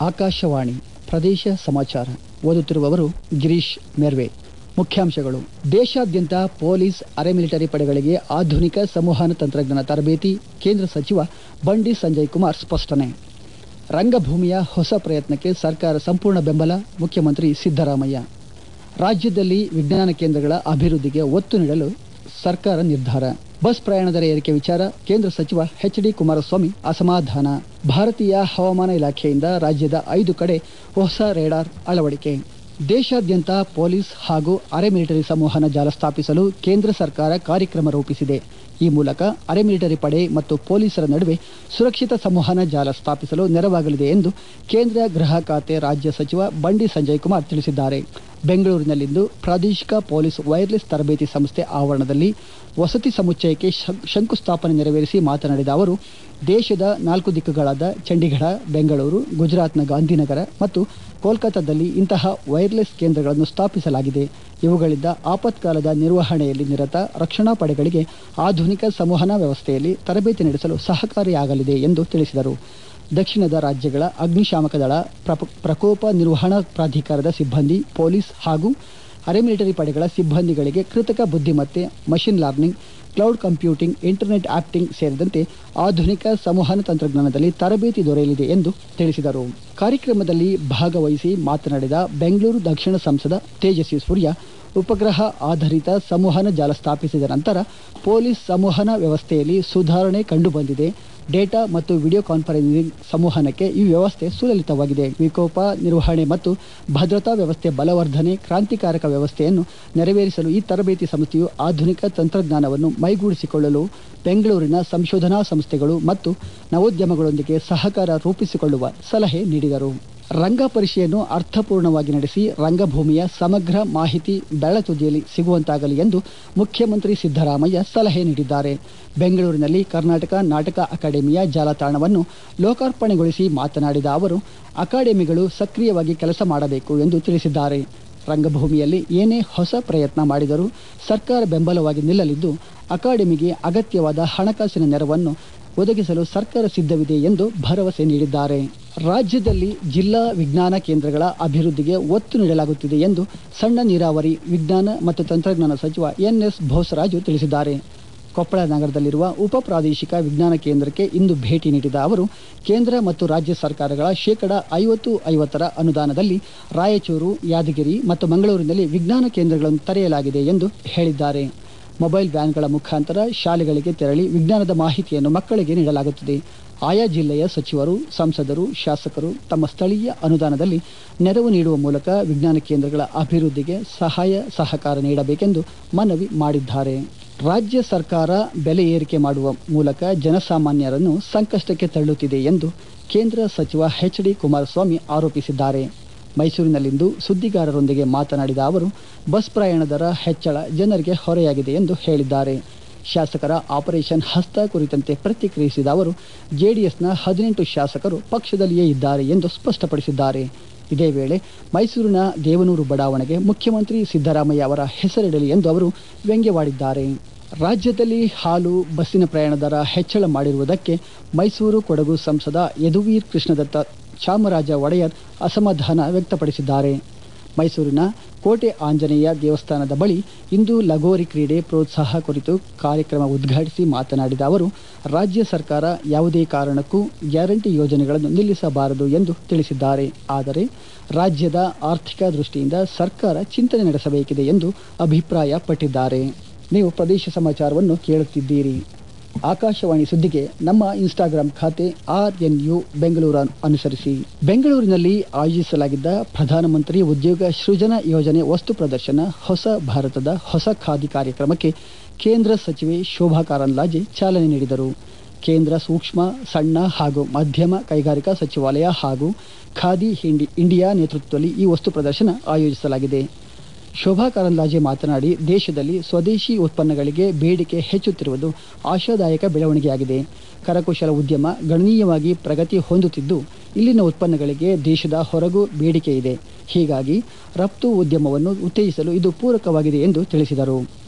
ಆಕಾಶವಾಣಿ ಪ್ರದೇಶ ಸಮಾಚಾರ ಓದುತ್ತಿರುವವರು ಗಿರೀಶ್ ಮೇರ್ವೆ ಮುಖ್ಯಾಂಶಗಳು ದೇಶಾದ್ಯಂತ ಪೊಲೀಸ್ ಅರೆ ಮಿಲಿಟರಿ ಪಡೆಗಳಿಗೆ ಆಧುನಿಕ ಸಂವಹನ ತಂತ್ರಜ್ಞಾನ ತರಬೇತಿ ಕೇಂದ್ರ ಸಚಿವ ಬಂಡಿ ಸಂಜಯ್ ಕುಮಾರ್ ಸ್ಪಷ್ಟನೆ ರಂಗಭೂಮಿಯ ಹೊಸ ಪ್ರಯತ್ನಕ್ಕೆ ಸರ್ಕಾರ ಸಂಪೂರ್ಣ ಬೆಂಬಲ ಮುಖ್ಯಮಂತ್ರಿ ಸಿದ್ದರಾಮಯ್ಯ ರಾಜ್ಯದಲ್ಲಿ ವಿಜ್ಞಾನ ಕೇಂದ್ರಗಳ ಅಭಿವೃದ್ಧಿಗೆ ಒತ್ತು ನೀಡಲು ಸರ್ಕಾರ ನಿರ್ಧಾರ ಬಸ್ ಪ್ರಯಾಣ ದರ ಏರಿಕೆ ವಿಚಾರ ಕೇಂದ್ರ ಸಚಿವ ಎಚ್ ಡಿ ಕುಮಾರಸ್ವಾಮಿ ಅಸಮಾಧಾನ ಭಾರತೀಯ ಹವಾಮಾನ ಇಲಾಖೆಯಿಂದ ರಾಜ್ಯದ ಐದು ಕಡೆ ಹೊಸ ರೇಡಾರ್ ಅಳವಡಿಕೆ ದೇಶಾದ್ಯಂತ ಪೊಲೀಸ್ ಹಾಗೂ ಅರೆ ಮಿಲಿಟರಿ ಸಂವಹನ ಜಾಲ ಸ್ಥಾಪಿಸಲು ಕೇಂದ್ರ ಸರ್ಕಾರ ಕಾರ್ಯಕ್ರಮ ರೂಪಿಸಿದೆ ಈ ಮೂಲಕ ಅರೆ ಮಿಲಿಟರಿ ಪಡೆ ಮತ್ತು ಪೊಲೀಸರ ನಡುವೆ ಸುರಕ್ಷಿತ ಸಂವಹನ ಜಾಲ ಸ್ಥಾಪಿಸಲು ನೆರವಾಗಲಿದೆ ಎಂದು ಕೇಂದ್ರ ಗೃಹ ಖಾತೆ ರಾಜ್ಯ ಸಚಿವ ಬಂಡಿ ಸಂಜಯ್ ಕುಮಾರ್ ತಿಳಿಸಿದ್ದಾರೆ ಬೆಂಗಳೂರಿನಲ್ಲಿಂದು ಪ್ರಾದೇಶಿಕ ಪೊಲೀಸ್ ವೈರ್ಲೆಸ್ ತರಬೇತಿ ಸಂಸ್ಥೆ ಆವರಣದಲ್ಲಿ ವಸತಿ ಸಮುಚ್ಚಯಕ್ಕೆ ಶಂಕುಸ್ಥಾಪನೆ ನೆರವೇರಿಸಿ ಮಾತನಾಡಿದ ಅವರು ದೇಶದ ನಾಲ್ಕು ದಿಕ್ಕುಗಳಾದ ಚಂಡೀಗಢ ಬೆಂಗಳೂರು ಗುಜರಾತ್ನ ಗಾಂಧಿನಗರ ಮತ್ತು ಕೋಲ್ಕತ್ತಾದಲ್ಲಿ ಇಂತಹ ವೈರ್ಲೆಸ್ ಕೇಂದ್ರಗಳನ್ನು ಸ್ಥಾಪಿಸಲಾಗಿದೆ ಇವುಗಳಿಂದ ಆಪತ್ಕಾಲದ ನಿರ್ವಹಣೆಯಲ್ಲಿ ನಿರತ ರಕ್ಷಣಾ ಪಡೆಗಳಿಗೆ ಆಧುನಿಕ ಸಂವಹನ ವ್ಯವಸ್ಥೆಯಲ್ಲಿ ತರಬೇತಿ ನಡೆಸಲು ಸಹಕಾರಿಯಾಗಲಿದೆ ಎಂದು ತಿಳಿಸಿದರು ದಕ್ಷಿಣದ ರಾಜ್ಯಗಳ ಅಗ್ನಿಶಾಮಕ ದಳ ಪ್ರಕೋಪ ನಿರ್ವಹಣಾ ಪ್ರಾಧಿಕಾರದ ಸಿಬ್ಬಂದಿ ಪೊಲೀಸ್ ಹಾಗೂ ಅರೆ ಮಿಲಿಟರಿ ಪಡೆಗಳ ಸಿಬ್ಬಂದಿಗಳಿಗೆ ಕೃತಕ ಬುದ್ಧಿಮತ್ತೆ machine learning cloud computing internet ಆಪ್ಟಿಂಗ್ ಸೇರಿದಂತೆ ಆಧುನಿಕ ಸಂವಹನ ತಂತ್ರಜ್ಞಾನದಲ್ಲಿ ತರಬೇತಿ ದೊರೆಯಲಿದೆ ಎಂದು ತಿಳಿಸಿದರು ಕಾರ್ಯಕ್ರಮದಲ್ಲಿ ಭಾಗವಹಿಸಿ ಮಾತನಾಡಿದ ಬೆಂಗಳೂರು ದಕ್ಷಿಣ ಸಂಸದ ತೇಜಸ್ವಿ ಸೂರ್ಯ ಉಪಗ್ರಹ ಆಧಾರಿತ ಸಂವಹನ ಜಾಲ ಸ್ಥಾಪಿಸಿದ ನಂತರ ಪೊಲೀಸ್ ಸಂವಹನ ವ್ಯವಸ್ಥೆಯಲ್ಲಿ ಸುಧಾರಣೆ ಕಂಡುಬಂದಿದೆ ಡೇಟಾ ಮತ್ತು ವಿಡಿಯೋ ಕಾನ್ಫರೆನ್ಸಿಂಗ್ ಸಂವಹನಕ್ಕೆ ಈ ವ್ಯವಸ್ಥೆ ಸುಲಲಿತವಾಗಿದೆ ವಿಕೋಪ ನಿರ್ವಹಣೆ ಮತ್ತು ಭದ್ರತಾ ವ್ಯವಸ್ಥೆ ಬಲವರ್ಧನೆ ಕ್ರಾಂತಿಕಾರಕ ವ್ಯವಸ್ಥೆಯನ್ನು ನೆರವೇರಿಸಲು ಈ ತರಬೇತಿ ಸಂಸ್ಥೆಯು ಆಧುನಿಕ ತಂತ್ರಜ್ಞಾನವನ್ನು ಮೈಗೂಡಿಸಿಕೊಳ್ಳಲು ಬೆಂಗಳೂರಿನ ಸಂಶೋಧನಾ ಸಂಸ್ಥೆಗಳು ಮತ್ತು ನವೋದ್ಯಮಗಳೊಂದಿಗೆ ಸಹಕಾರ ರೂಪಿಸಿಕೊಳ್ಳುವ ಸಲಹೆ ನೀಡಿದರು ರಂಗ ಪರೀಕ್ಷೆಯನ್ನು ಅರ್ಥಪೂರ್ಣವಾಗಿ ನಡೆಸಿ ರಂಗಭೂಮಿಯ ಸಮಗ್ರ ಮಾಹಿತಿ ಬೆಳತುದಿಯಲ್ಲಿ ಸಿಗುವಂತಾಗಲಿ ಎಂದು ಮುಖ್ಯಮಂತ್ರಿ ಸಿದ್ದರಾಮಯ್ಯ ಸಲಹೆ ನೀಡಿದ್ದಾರೆ ಬೆಂಗಳೂರಿನಲ್ಲಿ ಕರ್ನಾಟಕ ನಾಟಕ ಅಕಾಡೆಮಿಯ ಜಾಲತಾಣವನ್ನು ಲೋಕಾರ್ಪಣೆಗೊಳಿಸಿ ಮಾತನಾಡಿದ ಅವರು ಅಕಾಡೆಮಿಗಳು ಸಕ್ರಿಯವಾಗಿ ಕೆಲಸ ಮಾಡಬೇಕು ಎಂದು ತಿಳಿಸಿದ್ದಾರೆ ರಂಗಭೂಮಿಯಲ್ಲಿ ಏನೇ ಹೊಸ ಪ್ರಯತ್ನ ಮಾಡಿದರೂ ಸರ್ಕಾರ ಬೆಂಬಲವಾಗಿ ನಿಲ್ಲಲಿದ್ದು ಅಕಾಡೆಮಿಗೆ ಅಗತ್ಯವಾದ ಹಣಕಾಸಿನ ನೆರವನ್ನು ಒದಗಿಸಲು ಸರ್ಕಾರ ಸಿದ್ಧವಿದೆ ಎಂದು ಭರವಸೆ ನೀಡಿದ್ದಾರೆ ರಾಜ್ಯದಲ್ಲಿ ಜಿಲ್ಲಾ ವಿಜ್ಞಾನ ಕೇಂದ್ರಗಳ ಅಭಿವೃದ್ಧಿಗೆ ಒತ್ತು ನೀಡಲಾಗುತ್ತಿದೆ ಎಂದು ಸಣ್ಣ ನೀರಾವರಿ ವಿಜ್ಞಾನ ಮತ್ತು ತಂತ್ರಜ್ಞಾನ ಸಚಿವ ಎನ್ಎಸ್ ಬೋಸರಾಜು ತಿಳಿಸಿದ್ದಾರೆ ಕೊಪ್ಪಳ ನಗರದಲ್ಲಿರುವ ಉಪ ಪ್ರಾದೇಶಿಕ ವಿಜ್ಞಾನ ಕೇಂದ್ರಕ್ಕೆ ಇಂದು ಭೇಟಿ ನೀಡಿದ ಅವರು ಕೇಂದ್ರ ಮತ್ತು ರಾಜ್ಯ ಸರ್ಕಾರಗಳ ಶೇಕಡ ಐವತ್ತು ಐವತ್ತರ ಅನುದಾನದಲ್ಲಿ ರಾಯಚೂರು ಯಾದಗಿರಿ ಮತ್ತು ಮಂಗಳೂರಿನಲ್ಲಿ ವಿಜ್ಞಾನ ಕೇಂದ್ರಗಳನ್ನು ತೆರೆಯಲಾಗಿದೆ ಎಂದು ಹೇಳಿದ್ದಾರೆ ಮೊಬೈಲ್ ವ್ಯಾನ್ಗಳ ಮುಖಾಂತರ ಶಾಲೆಗಳಿಗೆ ತೆರಳಿ ವಿಜ್ಞಾನದ ಮಾಹಿತಿಯನ್ನು ಮಕ್ಕಳಿಗೆ ನೀಡಲಾಗುತ್ತದೆ ಆಯಾ ಜಿಲ್ಲೆಯ ಸಚಿವರು ಸಂಸದರು ಶಾಸಕರು ತಮ್ಮ ಸ್ಥಳೀಯ ಅನುದಾನದಲ್ಲಿ ನೆರವು ನೀಡುವ ಮೂಲಕ ವಿಜ್ಞಾನ ಕೇಂದ್ರಗಳ ಅಭಿವೃದ್ಧಿಗೆ ಸಹಾಯ ಸಹಕಾರ ನೀಡಬೇಕೆಂದು ಮನವಿ ಮಾಡಿದ್ದಾರೆ ರಾಜ್ಯ ಸರ್ಕಾರ ಬೆಲೆ ಏರಿಕೆ ಮಾಡುವ ಮೂಲಕ ಜನಸಾಮಾನ್ಯರನ್ನು ಸಂಕಷ್ಟಕ್ಕೆ ತಳ್ಳುತ್ತಿದೆ ಎಂದು ಕೇಂದ್ರ ಸಚಿವ ಎಚ್ ಡಿ ಕುಮಾರಸ್ವಾಮಿ ಆರೋಪಿಸಿದ್ದಾರೆ ಮೈಸೂರಿನಲ್ಲಿಂದು ಸುದ್ದಿಗಾರರೊಂದಿಗೆ ಮಾತನಾಡಿದ ಅವರು ಬಸ್ ಪ್ರಯಾಣ ದರ ಹೆಚ್ಚಳ ಜನರಿಗೆ ಹೊರೆಯಾಗಿದೆ ಎಂದು ಹೇಳಿದ್ದಾರೆ ಶಾಸಕರ ಆಪರೇಷನ್ ಹಸ್ತ ಕುರಿತಂತೆ ಪ್ರತಿಕ್ರಿಯಿಸಿದ ಅವರು ಜೆಡಿಎಸ್ನ ಹದಿನೆಂಟು ಶಾಸಕರು ಪಕ್ಷದಲ್ಲಿಯೇ ಇದ್ದಾರೆ ಎಂದು ಸ್ಪಷ್ಟಪಡಿಸಿದ್ದಾರೆ ಇದೇ ವೇಳೆ ಮೈಸೂರಿನ ದೇವನೂರು ಬಡಾವಣೆಗೆ ಮುಖ್ಯಮಂತ್ರಿ ಸಿದ್ದರಾಮಯ್ಯ ಅವರ ಹೆಸರಿಡಲಿ ಎಂದು ಅವರು ವ್ಯಂಗ್ಯವಾಡಿದ್ದಾರೆ ರಾಜ್ಯದಲ್ಲಿ ಹಾಲು ಬಸ್ಸಿನ ಪ್ರಯಾಣ ದರ ಹೆಚ್ಚಳ ಮಾಡಿರುವುದಕ್ಕೆ ಮೈಸೂರು ಕೊಡಗು ಸಂಸದ ಯದುವೀರ್ ಕೃಷ್ಣದತ್ತ ಚಾಮರಾಜ ಒಡೆಯರ್ ಅಸಮಾಧಾನ ವ್ಯಕ್ತಪಡಿಸಿದ್ದಾರೆ ಮೈಸೂರಿನ ಕೋಟೆ ಆಂಜನೇಯ ದೇವಸ್ಥಾನದ ಬಳಿ ಇಂದು ಲಗೋರಿ ಕ್ರೀಡೆ ಪ್ರೋತ್ಸಾಹ ಕುರಿತು ಕಾರ್ಯಕ್ರಮ ಉದ್ಘಾಟಿಸಿ ಮಾತನಾಡಿದ ಅವರು ರಾಜ್ಯ ಸರ್ಕಾರ ಯಾವುದೇ ಕಾರಣಕ್ಕೂ ಗ್ಯಾರಂಟಿ ಯೋಜನೆಗಳನ್ನು ನಿಲ್ಲಿಸಬಾರದು ಎಂದು ತಿಳಿಸಿದ್ದಾರೆ ಆದರೆ ರಾಜ್ಯದ ಆರ್ಥಿಕ ದೃಷ್ಟಿಯಿಂದ ಸರ್ಕಾರ ಚಿಂತನೆ ನಡೆಸಬೇಕಿದೆ ಎಂದು ಅಭಿಪ್ರಾಯಪಟ್ಟಿದ್ದಾರೆ ನೀವು ಪ್ರದೇಶ ಸಮಾಚಾರವನ್ನು ಕೇಳುತ್ತಿದ್ದೀರಿ ಆಕಾಶವಾಣಿ ಸುದ್ದಿಗೆ ನಮ್ಮ ಇನ್ಸ್ಟಾಗ್ರಾಂ ಖಾತೆ ಆರ್ ಎನ್ ಯು ಬೆಂಗಳೂರು ಅನುಸರಿಸಿ ಬೆಂಗಳೂರಿನಲ್ಲಿ ಆಯೋಜಿಸಲಾಗಿದ್ದ ಪ್ರಧಾನಮಂತ್ರಿ ಉದ್ಯೋಗ ಸೃಜನ ಯೋಜನೆ ವಸ್ತು ಪ್ರದರ್ಶನ ಹೊಸ ಭಾರತದ ಹೊಸ ಖಾದಿ ಕಾರ್ಯಕ್ರಮಕ್ಕೆ ಕೇಂದ್ರ ಸಚಿವೆ ಶೋಭಾ ಕಾರಂದ್ಲಾಜೆ ಚಾಲನೆ ನೀಡಿದರು ಕೇಂದ್ರ ಸೂಕ್ಷ್ಮ ಸಣ್ಣ ಹಾಗೂ ಮಧ್ಯಮ ಕೈಗಾರಿಕಾ ಸಚಿವಾಲಯ ಹಾಗೂ ಖಾದಿ ಇಂಡಿಯಾ ನೇತೃತ್ವದಲ್ಲಿ ಈ ವಸ್ತು ಪ್ರದರ್ಶನ ಆಯೋಜಿಸಲಾಗಿದೆ ಶೋಭಾ ಕಾರಂದ್ಲಾಜೆ ಮಾತನಾಡಿ ದೇಶದಲ್ಲಿ ಸ್ವದೇಶಿ ಉತ್ಪನ್ನಗಳಿಗೆ ಬೇಡಿಕೆ ಹೆಚ್ಚುತ್ತಿರುವುದು ಆಶಾದಾಯಕ ಬೆಳವಣಿಗೆಯಾಗಿದೆ ಕರಕುಶಲ ಉದ್ಯಮ ಗಣನೀಯವಾಗಿ ಪ್ರಗತಿ ಹೊಂದುತ್ತಿದ್ದು ಇಲ್ಲಿನ ಉತ್ಪನ್ನಗಳಿಗೆ ದೇಶದ ಹೊರಗೂ ಬೇಡಿಕೆ ಇದೆ ಹೀಗಾಗಿ ರಫ್ತು ಉದ್ಯಮವನ್ನು ಉತ್ತೇಜಿಸಲು ಇದು ಪೂರಕವಾಗಿದೆ ಎಂದು ತಿಳಿಸಿದರು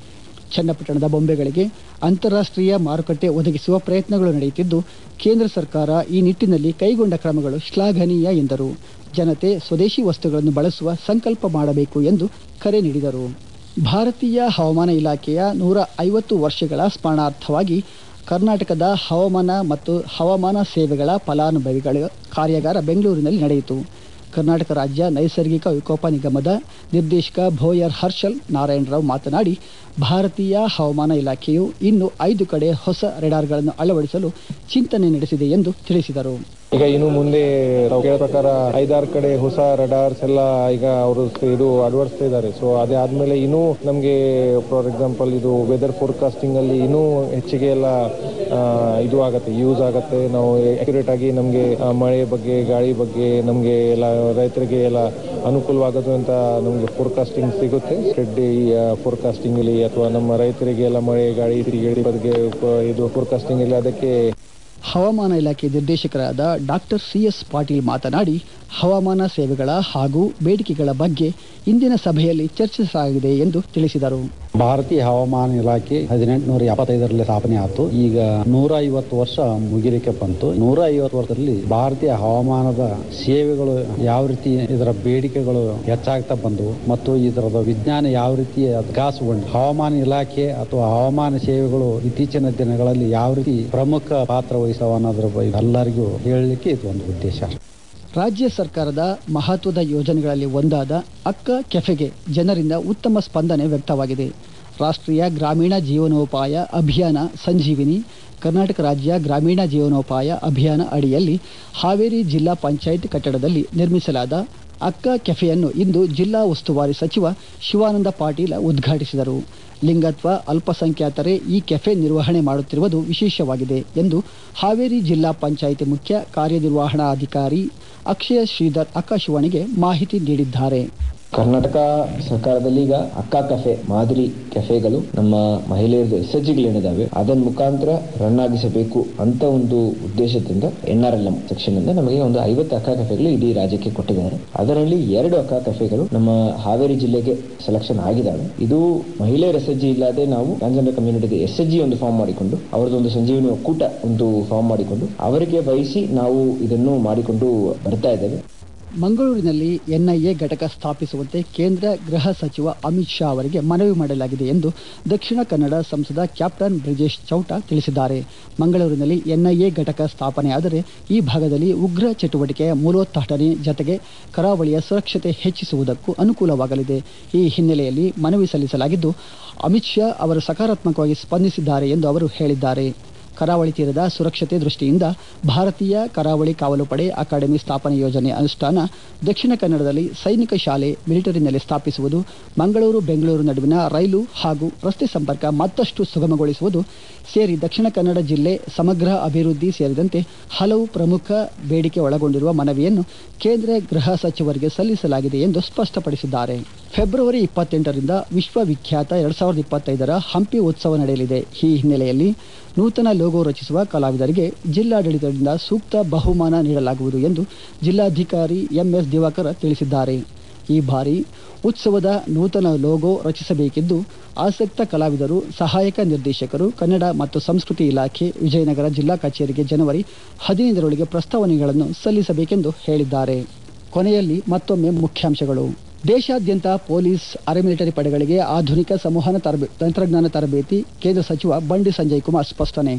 ಚನ್ನಪಟ್ಟಣದ ಬೊಂಬೆಗಳಿಗೆ ಅಂತಾರಾಷ್ಟ್ರೀಯ ಮಾರುಕಟ್ಟೆ ಒದಗಿಸುವ ಪ್ರಯತ್ನಗಳು ನಡೆಯುತ್ತಿದ್ದು ಕೇಂದ್ರ ಸರ್ಕಾರ ಈ ನಿಟ್ಟಿನಲ್ಲಿ ಕೈಗೊಂಡ ಕ್ರಮಗಳು ಶ್ಲಾಘನೀಯ ಎಂದರು ಜನತೆ ಸ್ವದೇಶಿ ವಸ್ತುಗಳನ್ನು ಬಳಸುವ ಸಂಕಲ್ಪ ಮಾಡಬೇಕು ಎಂದು ಕರೆ ನೀಡಿದರು ಭಾರತೀಯ ಹವಾಮಾನ ಇಲಾಖೆಯ ನೂರ ಐವತ್ತು ವರ್ಷಗಳ ಸ್ಮರಣಾರ್ಥವಾಗಿ ಕರ್ನಾಟಕದ ಹವಾಮಾನ ಮತ್ತು ಹವಾಮಾನ ಸೇವೆಗಳ ಫಲಾನುಭವಿಗಳ ಕಾರ್ಯಾಗಾರ ಬೆಂಗಳೂರಿನಲ್ಲಿ ನಡೆಯಿತು ಕರ್ನಾಟಕ ರಾಜ್ಯ ನೈಸರ್ಗಿಕ ವಿಕೋಪ ನಿಗಮದ ನಿರ್ದೇಶಕ ಭೋಯರ್ ಹರ್ಷಲ್ ನಾರಾಯಣರಾವ್ ಮಾತನಾಡಿ ಭಾರತೀಯ ಹವಾಮಾನ ಇಲಾಖೆಯು ಇನ್ನು ಐದು ಕಡೆ ಹೊಸ ರೆಡಾರ್ಗಳನ್ನು ಅಳವಡಿಸಲು ಚಿಂತನೆ ನಡೆಸಿದೆ ಎಂದು ತಿಳಿಸಿದರು ಈಗ ಇನ್ನು ಮುಂದೆ ನಾವು ಕೇಳೋ ಪ್ರಕಾರ ಐದಾರು ಕಡೆ ಹೊಸ ರಡಾರ್ಸ್ ಎಲ್ಲ ಈಗ ಅವರು ಇದು ಅಳವಡಿಸ್ತಾ ಇದ್ದಾರೆ ಸೊ ಅದೇ ಆದ್ಮೇಲೆ ಇನ್ನೂ ನಮಗೆ ಫಾರ್ ಎಕ್ಸಾಂಪಲ್ ಇದು ವೆದರ್ ಫೋರ್ಕಾಸ್ಟಿಂಗ್ ಅಲ್ಲಿ ಇನ್ನೂ ಹೆಚ್ಚಿಗೆ ಎಲ್ಲ ಆ, ಇದು ಆಗತ್ತೆ ಯೂಸ್ ಆಗತ್ತೆ ನಾವು ಅಕ್ಯುರೇಟ್ ಆಗಿ ನಮಗೆ ಮಳೆ ಬಗ್ಗೆ ಗಾಳಿ ಬಗ್ಗೆ ನಮಗೆ ಎಲ್ಲ ರೈತರಿಗೆ ಎಲ್ಲ ಅನುಕೂಲವಾಗೋದು ಅಂತ ನಮಗೆ ಫೋರ್ಕಾಸ್ಟಿಂಗ್ ಸಿಗುತ್ತೆ ಸ್ಟೆಡ್ ಫೋರ್ಕಾಸ್ಟಿಂಗ್ ಅಲ್ಲಿ ಅಥವಾ ನಮ್ಮ ರೈತರಿಗೆ ಎಲ್ಲ ಮಳೆ ಗಾಳಿ ತಿರುಗೇಡಿ ಬಗ್ಗೆ ಉಪ- ಇದು ಫೋರ್ಕಾಸ್ಟಿಂಗ್ ಅಲ್ಲಿ ಅದಕ್ಕೆ ಹವಾಮಾನ ಇಲಾಖೆ ನಿರ್ದೇಶಕರಾದ ಡಾಕ್ಟರ್ ಸಿಎಸ್ ಪಾಟೀಲ್ ಮಾತನಾಡಿ ಹವಾಮಾನ ಸೇವೆಗಳ ಹಾಗೂ ಬೇಡಿಕೆಗಳ ಬಗ್ಗೆ ಇಂದಿನ ಸಭೆಯಲ್ಲಿ ಚರ್ಚಿಸಲಾಗಿದೆ ಎಂದು ತಿಳಿಸಿದರು ಭಾರತೀಯ ಹವಾಮಾನ ಇಲಾಖೆ ಹದಿನೆಂಟುನೂರ ಎಪ್ಪತ್ತೈದರಲ್ಲಿ ಸ್ಥಾಪನೆ ಆಯಿತು ಈಗ ನೂರ ಐವತ್ತು ವರ್ಷ ಮುಗಿಲಿಕ್ಕೆ ಬಂತು ನೂರ ಐವತ್ತು ವರ್ಷದಲ್ಲಿ ಭಾರತೀಯ ಹವಾಮಾನದ ಸೇವೆಗಳು ಯಾವ ರೀತಿ ಇದರ ಬೇಡಿಕೆಗಳು ಹೆಚ್ಚಾಗ್ತಾ ಬಂದವು ಮತ್ತು ಇದರದ ವಿಜ್ಞಾನ ಯಾವ ರೀತಿ ವಿಕಾಸಗೊಂಡು ಹವಾಮಾನ ಇಲಾಖೆ ಅಥವಾ ಹವಾಮಾನ ಸೇವೆಗಳು ಇತ್ತೀಚಿನ ದಿನಗಳಲ್ಲಿ ಯಾವ ರೀತಿ ಪ್ರಮುಖ ಪಾತ್ರ ವಹಿಸವ ಅನ್ನೋದ್ರ ಬಗ್ಗೆ ಎಲ್ಲರಿಗೂ ಹೇಳಲಿಕ್ಕೆ ಇದು ಒಂದು ಉದ್ದೇಶ ರಾಜ್ಯ ಸರ್ಕಾರದ ಮಹತ್ವದ ಯೋಜನೆಗಳಲ್ಲಿ ಒಂದಾದ ಅಕ್ಕ ಕೆಫೆಗೆ ಜನರಿಂದ ಉತ್ತಮ ಸ್ಪಂದನೆ ವ್ಯಕ್ತವಾಗಿದೆ ರಾಷ್ಟ್ರೀಯ ಗ್ರಾಮೀಣ ಜೀವನೋಪಾಯ ಅಭಿಯಾನ ಸಂಜೀವಿನಿ ಕರ್ನಾಟಕ ರಾಜ್ಯ ಗ್ರಾಮೀಣ ಜೀವನೋಪಾಯ ಅಭಿಯಾನ ಅಡಿಯಲ್ಲಿ ಹಾವೇರಿ ಜಿಲ್ಲಾ ಪಂಚಾಯತ್ ಕಟ್ಟಡದಲ್ಲಿ ನಿರ್ಮಿಸಲಾದ ಅಕ್ಕ ಕೆಫೆಯನ್ನು ಇಂದು ಜಿಲ್ಲಾ ಉಸ್ತುವಾರಿ ಸಚಿವ ಶಿವಾನಂದ ಪಾಟೀಲ ಉದ್ಘಾಟಿಸಿದರು ಲಿಂಗತ್ವ ಅಲ್ಪಸಂಖ್ಯಾತರೇ ಈ ಕೆಫೆ ನಿರ್ವಹಣೆ ಮಾಡುತ್ತಿರುವುದು ವಿಶೇಷವಾಗಿದೆ ಎಂದು ಹಾವೇರಿ ಜಿಲ್ಲಾ ಪಂಚಾಯಿತಿ ಮುಖ್ಯ ಕಾರ್ಯನಿರ್ವಹಣಾಧಿಕಾರಿ ಅಕ್ಷಯ ಶ್ರೀಧರ್ ಆಕಾಶವಾಣಿಗೆ ಮಾಹಿತಿ ನೀಡಿದ್ದಾರೆ ಕರ್ನಾಟಕ ಸರ್ಕಾರದಲ್ಲಿ ಈಗ ಅಕ್ಕ ಕೆಫೆ ಮಾದರಿ ಕೆಫೆಗಳು ನಮ್ಮ ಮಹಿಳೆಯರದು ಎಸ್ ಎಚ್ ಜಿಗಳೇನಿದಾವೆ ಅದರ ಮುಖಾಂತರ ರನ್ ಆಗಿಸಬೇಕು ಅಂತ ಒಂದು ಉದ್ದೇಶದಿಂದ N R L M section ಇಂದ ನಮಗೆ ಒಂದು ಐವತ್ತು ಅಕ್ಕ ಕೆಫೆಗಳು ಇಡೀ ರಾಜ್ಯಕ್ಕೆ ಕೊಟ್ಟಿದ್ದಾರೆ ಅದರಲ್ಲಿ ಎರಡು ಅಕ್ಕ ಕೆಫೆಗಳು ನಮ್ಮ ಹಾವೇರಿ ಜಿಲ್ಲೆಗೆ ಸೆಲೆಕ್ಷನ್ ಆಗಿದ್ದಾವೆ ಇದು ಮಹಿಳೆಯರ ಎಸ್ ಎಚ್ ಜಿ ಇಲ್ಲದೆ ನಾವು transgender community S H G ಒಂದು ಫಾರ್ಮ್ ಮಾಡಿಕೊಂಡು ಅವರದ್ದು ಒಂದು ಸಂಜೀವಿನಿ ಒಕ್ಕೂಟ ಒಂದು ಫಾರ್ಮ್ ಮಾಡಿಕೊಂಡು ಅವರಿಗೆ ವಹಿಸಿ ನಾವು ಇದನ್ನು ಮಾಡಿಕೊಂಡು ಬರ್ತಾ ಇದ್ದೇವೆ ಮಂಗಳೂರಿನಲ್ಲಿ ಎನ್ಐಎ ಘಟಕ ಸ್ಥಾಪಿಸುವಂತೆ ಕೇಂದ್ರ ಗೃಹ ಸಚಿವ ಅಮಿತ್ ಶಾ ಅವರಿಗೆ ಮನವಿ ಮಾಡಲಾಗಿದೆ ಎಂದು ದಕ್ಷಿಣ ಕನ್ನಡ ಸಂಸದ ಕ್ಯಾಪ್ಟನ್ ಬ್ರಿಜೇಶ್ ಚೌಟ ತಿಳಿಸಿದ್ದಾರೆ ಮಂಗಳೂರಿನಲ್ಲಿ ಎನ್ಐಎ ಘಟಕ ಸ್ಥಾಪನೆಯಾದರೆ ಈ ಭಾಗದಲ್ಲಿ ಉಗ್ರ ಚಟುವಟಿಕೆಯ ಮೂಲೋತ್ಪಾಟನೆ ಜತೆಗೆ ಕರಾವಳಿಯ ಸುರಕ್ಷತೆ ಹೆಚ್ಚಿಸುವುದಕ್ಕೂ ಅನುಕೂಲವಾಗಲಿದೆ ಈ ಹಿನ್ನೆಲೆಯಲ್ಲಿ ಮನವಿ ಸಲ್ಲಿಸಲಾಗಿದ್ದು ಅಮಿತ್ ಶಾ ಅವರು ಸಕಾರಾತ್ಮಕವಾಗಿ ಸ್ಪಂದಿಸಿದ್ದಾರೆ ಎಂದು ಅವರು ಹೇಳಿದ್ದಾರೆ ಕರಾವಳಿ ತೀರದ ಸುರಕ್ಷತೆ ದೃಷ್ಟಿಯಿಂದ ಭಾರತೀಯ ಕರಾವಳಿ ಕಾವಲು ಪಡೆ ಅಕಾಡೆಮಿ ಸ್ಥಾಪನೆ ಯೋಜನೆ ಅನುಷ್ಠಾನ ದಕ್ಷಿಣ ಕನ್ನಡದಲ್ಲಿ ಸೈನಿಕ ಶಾಲೆ ಮಿಲಿಟರಿನಲ್ಲಿ ಸ್ಥಾಪಿಸುವುದು ಮಂಗಳೂರು ಬೆಂಗಳೂರು ನಡುವಿನ ರೈಲು ಹಾಗೂ ರಸ್ತೆ ಸಂಪರ್ಕ ಮತ್ತಷ್ಟು ಸುಗಮಗೊಳಿಸುವುದು ಸೇರಿ ದಕ್ಷಿಣ ಕನ್ನಡ ಜಿಲ್ಲೆ ಸಮಗ್ರ ಅಭಿವೃದ್ಧಿ ಸೇರಿದಂತೆ ಹಲವು ಪ್ರಮುಖ ಬೇಡಿಕೆ ಒಳಗೊಂಡಿರುವ ಮನವಿಯನ್ನು ಕೇಂದ್ರ ಗೃಹ ಸಚಿವರಿಗೆ ಸಲ್ಲಿಸಲಾಗಿದೆ ಎಂದು ಸ್ಪಷ್ಟಪಡಿಸಿದ್ದಾರೆ ಫೆಬ್ರವರಿ ಇಪ್ಪತ್ತೆಂಟರಿಂದ ವಿಶ್ವವಿಖ್ಯಾತ ಎರಡ್ ಸಾವಿರದ ಇಪ್ಪತ್ತೈದರ ಹಂಪಿ ಉತ್ಸವ ನಡೆಯಲಿದೆ ಈ ಹಿನ್ನೆಲೆಯಲ್ಲಿ ನೂತನ ಲೋಗೋ ರಚಿಸುವ ಕಲಾವಿದರಿಗೆ ಜಿಲ್ಲಾಡಳಿತದಿಂದ ಸೂಕ್ತ ಬಹುಮಾನ ನೀಡಲಾಗುವುದು ಎಂದು ಜಿಲ್ಲಾಧಿಕಾರಿ ಎಂಎಸ್ ದಿವಾಕರ ತಿಳಿಸಿದ್ದಾರೆ ಈ ಬಾರಿ ಉತ್ಸವದ ನೂತನ ಲೋಗೋ ರಚಿಸಬೇಕಿದ್ದು ಆಸಕ್ತ ಕಲಾವಿದರು ಸಹಾಯಕ ನಿರ್ದೇಶಕರು ಕನ್ನಡ ಮತ್ತು ಸಂಸ್ಕೃತಿ ಇಲಾಖೆ ವಿಜಯನಗರ ಜಿಲ್ಲಾ ಕಚೇರಿಗೆ ಜನವರಿ ಹದಿನೈದರೊಳಗೆ ಪ್ರಸ್ತಾವನೆಗಳನ್ನು ಸಲ್ಲಿಸಬೇಕೆಂದು ಹೇಳಿದ್ದಾರೆ ಕೊನೆಯಲ್ಲಿ ಮತ್ತೊಮ್ಮೆ ಮುಖ್ಯಾಂಶಗಳು ದೇಶಾದ್ಯಂತ ಪೊಲೀಸ್ ಅರೆ ಮಿಲಿಟರಿ ಪಡೆಗಳಿಗೆ ಆಧುನಿಕ ಸಂವಹನ ತರಬೇ ತಂತ್ರಜ್ಞಾನ ತರಬೇತಿ ಕೇಂದ್ರ ಸಚಿವ ಬಂಡಿ ಸಂಜಯ್ ಕುಮಾರ್ ಸ್ಪಷ್ಟನೆ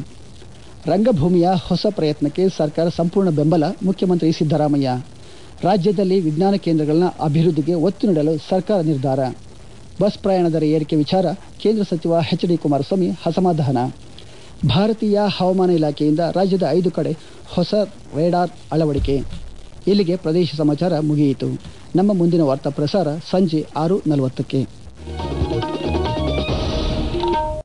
ರಂಗಭೂಮಿಯ ಹೊಸ ಪ್ರಯತ್ನಕ್ಕೆ ಸರ್ಕಾರ ಸಂಪೂರ್ಣ ಬೆಂಬಲ ಮುಖ್ಯಮಂತ್ರಿ ಸಿದ್ದರಾಮಯ್ಯ ರಾಜ್ಯದಲ್ಲಿ ವಿಜ್ಞಾನ ಕೇಂದ್ರಗಳನ್ನ ಅಭಿವೃದ್ಧಿಗೆ ಒತ್ತು ನೀಡಲು ಸರ್ಕಾರ ನಿರ್ಧಾರ ಬಸ್ ಪ್ರಯಾಣ ದರ ಏರಿಕೆ ವಿಚಾರ ಕೇಂದ್ರ ಸಚಿವ ಎಚ್ ಡಿ ಕುಮಾರಸ್ವಾಮಿ ಅಸಮಾಧಾನ ಭಾರತೀಯ ಹವಾಮಾನ ಇಲಾಖೆಯಿಂದ ರಾಜ್ಯದ ಐದು ಕಡೆ ಹೊಸ ರೇಡಾರ್ ಅಳವಡಿಕೆ ಇಲ್ಲಿಗೆ ಪ್ರದೇಶ ಸಮಾಚಾರ ಮುಗಿಯಿತು ನಮ್ಮ ಮುಂದಿನ ವಾರ್ತಾ ಪ್ರಸಾರ ಸಂಜೆ ಆರು ನಲವತ್ತಕ್ಕೆ